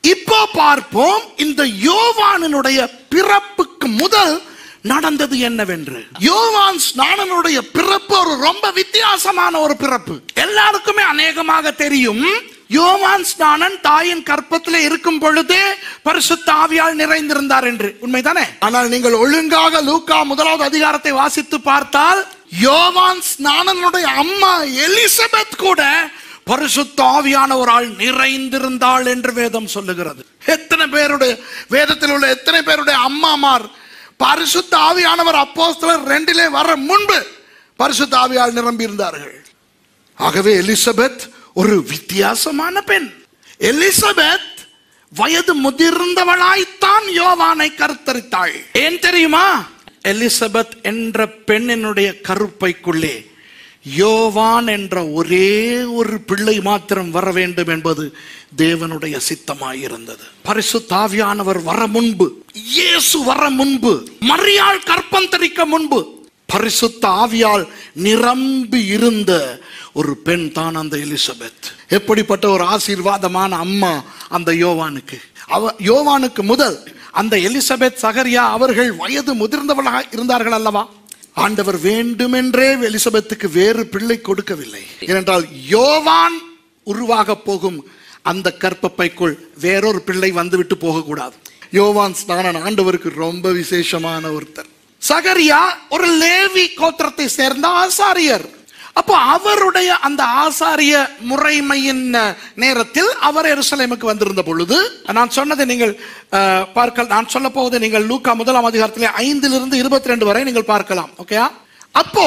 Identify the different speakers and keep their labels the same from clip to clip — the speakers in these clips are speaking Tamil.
Speaker 1: இப்போ பார்ப்போம் இந்த யோவானினுடைய பிறப்புக்கு முதல் நடந்தது என்னவென்று யோவான் ஸ்நானனுடைய பிறப்பு ஒரு ரொம்ப வித்தியாசமான ஒரு பிறப்பு எல்லாருக்குமே அநேகமாக தெரியும் யோவான் ஸ்நானன் தாயின் கற்பத்தில் இருக்கும் பொழுதே பரிசுத்த ஆவியால் நிறைந்திருந்தார் என்று உண்மைதானே ஆனால் நீங்கள் ஒழுங்காக லூக்கா முதலாவது அதிகாரத்தை வாசித்து பார்த்தால் யோவான் ஸ்நானனுடைய அம்மா எலிசபெத் கூட பரிசுத்த ஆவியான ஒரு ஆள் நிறைந்திருந்தாள் என்று வேதம் சொல்லுகிறது எத்தனை பேருடைய வேதத்தில் உள்ள எத்தனை பேருடைய அம்மாமார் பரிசுத்த ஆவியானவர் அப்போஸ்தலர் ரெண்டிலே வர முன்பு பரிசுத்த ஆவியால் நிரம்பி இருந்தார்கள் ஆகவே எலிசபெத் ஒரு வித்தியாசமான பெண் எலிசபெத் வயது முதிர்ந்தவளாய்த்தான் யோவானை கருத்தரித்தாள் ஏன் தெரியுமா எலிசபெத் என்ற பெண்ணினுடைய கருப்பைக்குள்ளே யோவான் என்ற ஒரே ஒரு பிள்ளை மாத்திரம் வர வேண்டும் என்பது தேவனுடைய சித்தமாயிருந்தது பரிசுத்தாவியானவர் வர முன்பு இயேசு வர முன்பு மரியாள் கற்பந்தரிக்க முன்பு பரிசுத்த ஆவியால் நிரம்பி இருந்த ஒரு பெண் தான் அந்த எலிசபெத் எப்படிப்பட்ட ஒரு ஆசீர்வாதமான அம்மா அந்த யோவானுக்கு அவ யோவானுக்கு முதல் அந்த எலிசபெத் சகரியா அவர்கள் வயது முதிர்ந்தவளாக இருந்தார்கள் அல்லவா ஆண்டவர் வேண்டுமென்றே எலிசபெத்துக்கு வேறு பிள்ளை கொடுக்கவில்லை ஏனென்றால் யோவான் உருவாக போகும் அந்த கற்பப்பைக்குள் வேறொரு பிள்ளை வந்துவிட்டு போகக்கூடாது யோவான் ஸ்நானன் ஆண்டவருக்கு ரொம்ப விசேஷமான ஒருத்தர் சகரியா ஒரு லேவி கோத்திரத்தை சேர்ந்த ஆசாரியர் அப்போ அவருடைய அந்த ஆசாரிய முறைமையின் நேரத்தில் அவர் எருசலேமுக்கு வந்திருந்த பொழுது நான் சொன்னதை நீங்கள் அஹ், பார்க்க நான் சொல்ல போவதை நீங்கள் லூக்கா முதலாம் அதிகாரத்திலே ஐந்திலிருந்து இருபத்தி ரெண்டு வரை நீங்கள் பார்க்கலாம் ஓகேயா அப்போ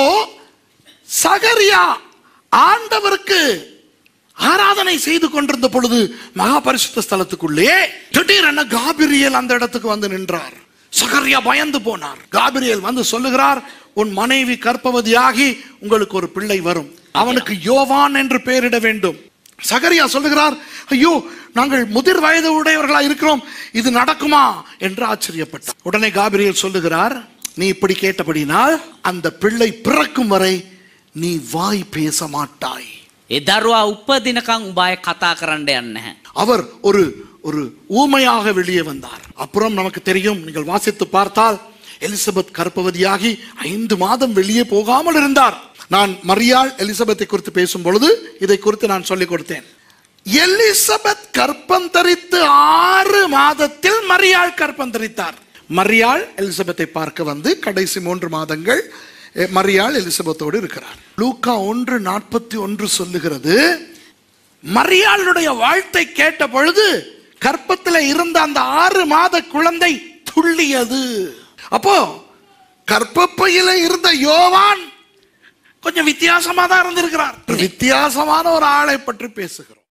Speaker 1: சகரியா ஆண்டவருக்கு ஆராதனை செய்து கொண்டிருந்த பொழுது மகாபரிசுத்த ஸ்தலத்துக்குள்ளே திடீரென காபிரியல் அந்த இடத்துக்கு வந்து நின்றார் சகரியா பயந்து போனார் காபிரியல் வந்து சொல்லுகிறார் உன் மனைவி கற்பவதியாகி உங்களுக்கு ஒரு பிள்ளை வரும் அவனுக்கு யோவான் என்று பெயரிட வேண்டும் சகரியா சொல்லுகிறார் ஐயோ நாங்கள் முதிர் வயது உடையவர்களா இருக்கிறோம் இது நடக்குமா என்று ஆச்சரியப்பட்டார் உடனே காபிரியல் சொல்லுகிறார் நீ இப்படி கேட்டபடினால் அந்த பிள்ளை பிறக்கும் வரை நீ வாய் பேச மாட்டாய்
Speaker 2: ඒ දරුවා උපදිනකං උබාය කතා කරන්න යන්න නැහැ.
Speaker 1: அவர் ஒரு ஒரு ஊமையாக வெளியே வந்தார் அப்புறம் நமக்கு தெரியும் நீங்கள் வாசித்து பார்த்தால் எலிசபெத் கற்பவதியாகி ஐந்து மாதம் வெளியே போகாமல் இருந்தார் நான் மரியாள் எலிசபெத்தை குறித்து பேசும் பொழுது இதை குறித்து நான் சொல்லிக் கொடுத்தேன் எலிசபெத் கற்பம் தரித்து ஆறு மாதத்தில் மரியாள் கற்பம் தரித்தார் மரியாள் எலிசபெத்தை பார்க்க வந்து கடைசி மூன்று மாதங்கள் எ, மரியாள் எலிசபெத்தோடு இருக்கிறார் லூக்கா ஒன்று நாற்பத்தி ஒன்று சொல்லுகிறது மரியாளுடைய வாழ்த்தை கேட்ட பொழுது கற்பத்தில் இருந்த அந்த ஆறு மாத குழந்தை துள்ளியது அப்போ கற்பப்பையில இருந்த யோவான் கொஞ்சம் வித்தியாசமா தான் இருந்திருக்கிறார் வித்தியாசமான ஒரு ஆளை பற்றி பேசுகிறோம்